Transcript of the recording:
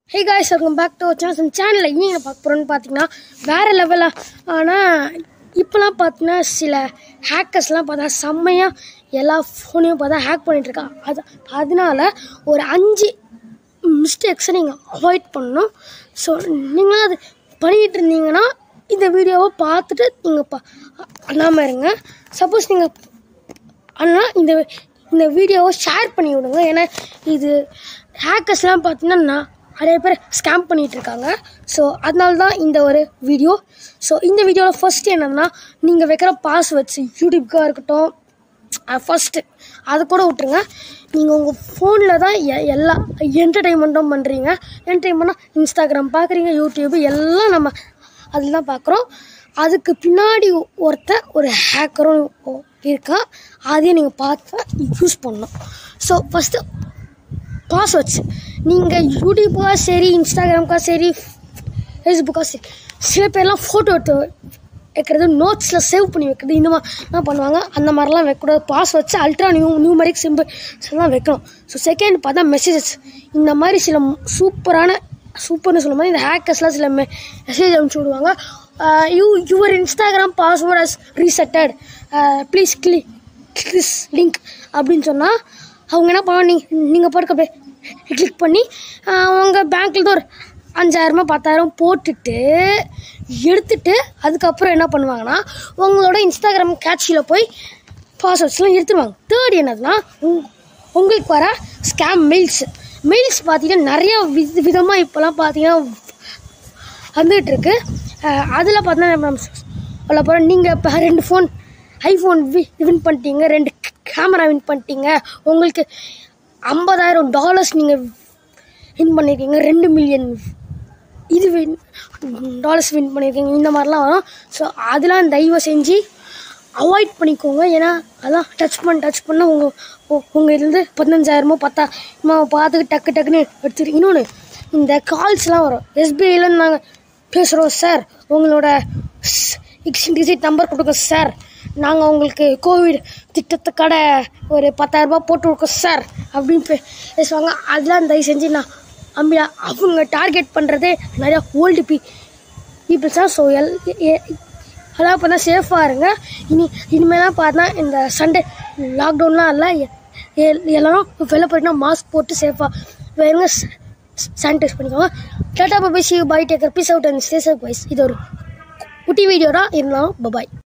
hey guys welcome back to channel சேனலில் இனி என்ன பார்க்க போகிறோன்னு பார்த்தீங்கன்னா வேறு லெவலாக ஆனால் இப்போலாம் பார்த்தீங்கன்னா சில ஹேக்கர்ஸ்லாம் பார்த்தா செம்மையாக எல்லா ஃபோனையும் பார்த்தா ஹேக் பண்ணிகிட்ருக்காங்க அது அதனால ஒரு அஞ்சு மிஸ்டேக்ஸை நீங்கள் அவாய்ட் பண்ணணும் ஸோ நீங்களும் அது பண்ணிகிட்டு இருந்தீங்கன்னா இந்த வீடியோவை பார்த்துட்டு நீங்கள் பா பண்ணாமல் இருங்க சப்போஸ் நீங்கள் ஆனால் இந்த இந்த வீடியோவை ஷேர் பண்ணி விடுங்க ஏன்னா இது ஹேக்கர்ஸ்லாம் பார்த்தீங்கன்னா நான் நிறைய பேர் ஸ்கேம் பண்ணிகிட்டு இருக்காங்க ஸோ அதனால தான் இந்த ஒரு வீடியோ ஸோ இந்த வீடியோவில் ஃபஸ்ட்டு என்னன்னா நீங்கள் வைக்கிற பாஸ்வேர்ட்ஸ் யூடியூப்க்காக இருக்கட்டும் ஃபஸ்ட்டு அது கூட விட்டுருங்க நீங்கள் உங்கள் ஃபோனில் தான் எ- எல்லா என்டர்டெயின்மெண்ட்டும் பண்ணுறீங்க என்டர்டெயின்மெண்ட்னா இன்ஸ்டாகிராம் பார்க்குறீங்க யூடியூப் எல்லாம் நம்ம அதில் தான் பார்க்குறோம் அதுக்கு பின்னாடி ஒருத்தன் ஒரு ஹேக்கரும் இருக்கா அதையும் நீங்கள் பார்த்து யூஸ் பண்ணணும் ஸோ ஃபஸ்ட்டு பாஸ்வேர்ட்ஸ் நீங்கள் யூடியூப்புக்கா சரி இன்ஸ்டாகிராமுக்கா சரி ஃபேஸ்புக்கா சரி சில பேர்லாம் ஃபோட்டோ எடுத்து வைக்கிறது நோட்ஸில் சேவ் பண்ணி வைக்கிறது இந்த மாதிரிலாம் பண்ணுவாங்க அந்த மாதிரிலாம் வைக்கக்கூடாது passwords ultra new numeric symbols எல்லாம் வைக்கணும் ஸோ செகண்ட் பார்த்தா மெசேஜஸ் இந்த மாதிரி சில சூப்பரான சூப்பர்னு சொல்லும் போது இந்த ஹேக்கர்ஸ்லாம் சில மெசேஜ் அனுப்பிச்சி விடுவாங்க you your Instagram password as resetted please click click link அப்படின்னு சொன்னால் அவங்க என்ன பண்ணுவாங்க நீங்கள் நீங்கள் பாட்டுக்கு அப்படியே கிளிக் பண்ணி உங்கள் பேங்க்லேருந்து ஒரு அஞ்சாயிரமா பத்தாயிரம் போட்டுட்டு எடுத்துட்டு அதுக்கப்புறம் என்ன பண்ணுவாங்கன்னா உங்களோட இன்ஸ்டாகிராம் கேட்சியில் போய் பாஸ்வேர்ட்ஸ்லாம் எடுத்துருவாங்க தேர்ட் என்னதுன்னா உங் உங்களுக்கு வர ஸ்கேம் மெயில்ஸ் மெயில்ஸ் பார்த்தீங்கன்னா நிறைய வித விதமாக இப்போலாம் பார்த்தீங்கன்னா வந்துகிட்டு இருக்கு அதில் பார்த்தா நம்ம சொல்ல போகிறோம் நீங்கள் இப்போ ரெண்டு ஃபோன் ஐஃபோன் வி வின் பண்ணிட்டீங்க ரெண்டு கேமரா வின் பண்ணிட்டீங்க உங்களுக்கு ஐம்பதாயிரம் டாலர்ஸ் நீங்கள் வின் பண்ணியிருக்கீங்க ரெண்டு மில்லியன் இது வின் டாலர்ஸ் வின் பண்ணியிருக்கீங்க இந்த மாதிரிலாம் வரும் ஸோ அதெல்லாம் தயவு செஞ்சு அவாய்ட் பண்ணிக்கோங்க ஏன்னா அதான் டச் பண்ண டச் பண்ண உங்கள் உங்கள் இதுலேருந்து பதினஞ்சாயிரமோ பத்தாயிரமோ பார்த்துட்டு டக்கு டக்குன்னு எடுத்துரு இன்னொன்று இந்த கால்ஸ்லாம் வரும் எஸ்பிஐலேருந்து நாங்கள் பேசுகிறோம் சார் உங்களோட டிஜிட் நம்பர் கொடுங்க சார் நாங்கள் உங்களுக்கு கோவிட் திட்டத்துக்கான ஒரு பத்தாயிரரூபா போட்டு கொடுக்கோம் சார் அப்படின்னு பே- பேசுவாங்க அதெல்லாம் தயவு செஞ்சு நான் அம்பியா அவங்க டார்கெட் பண்ணுறதே நிறையா ஓல்டு பீ பீப்புள்ஸ் தான் ஸோ எல் எ- அதான் பார்த்தா சேஃபாக இருங்க இனி இனிமேலாம் பார்த்தா இந்த சண்டே லாக்டவுன்லாம் இல்லை எ- எ- எல்லாரும் வெளில போயிட்டுனா மாஸ்க் போட்டு சேஃபாக வேறுங்க சானிடைஸ் பண்ணிக்கோங்க டாட்டா bye see bye take care peace out and stays wise இது ஒரு குட்டி வீடியோ தான் இருந்தாலும் பபாய்